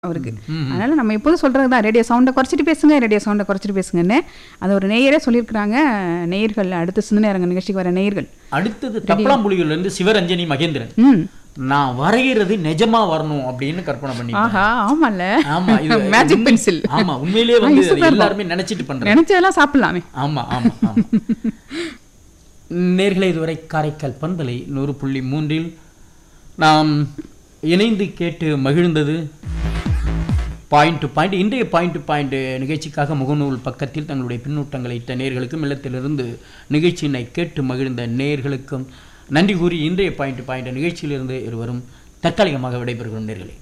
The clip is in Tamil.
அவருக்கு அதனால நம்ம எப்போதும் சொல்றது தான் ரேடியோ சவுண்டை குறைச்சிட்டு பேசுங்க ரேடியோ சவுண்டை குறைச்சிட்டு பேசுங்கன்னு அது ஒரு நேயரே சொல்லியிருக்கிறாங்க நேயர்கள் அடுத்த சிந்தனை அரங்க நிகழ்ச்சிக்கு வர நேயர்கள் அடுத்தது தப்பலாம்புலியூர்ல இருந்து சிவரஞ்சனி மகேந்திரன் ம் நான் வரைகிறது நிஜமா வரணும் அப்படின்னு கற்பனை பண்ணி ஆஹா ஆமால்ல ஆமா இது மேஜிக் உண்மை- பென்சில் ஆமா உண்மையிலேயே வந்து அது எல்லாருமே நினைச்சிட்டு பண்றாங்க நினைச்சதெல்லாம் சாப்பிடலாமே ஆமா ஆமா ஆமா நேர்களை இதுவரை காரைக்கால் பண்பலை நூறு புள்ளி மூன்றில் நாம் இணைந்து கேட்டு மகிழ்ந்தது பாயிண்ட் டு பாயிண்ட் இன்றைய பாயிண்ட் டு பாயிண்ட் நிகழ்ச்சிக்காக முகநூல் பக்கத்தில் தங்களுடைய பின்னூட்டங்களை இட்ட நேர்களுக்கும் இல்லத்திலிருந்து நிகழ்ச்சியினை கேட்டு மகிழ்ந்த நேர்களுக்கும் நன்றி கூறி இன்றைய பாயிண்ட் டு பாயிண்ட் நிகழ்ச்சியிலிருந்து இருவரும் தற்காலிகமாக விடைபெறுகிறோம் நேர்களே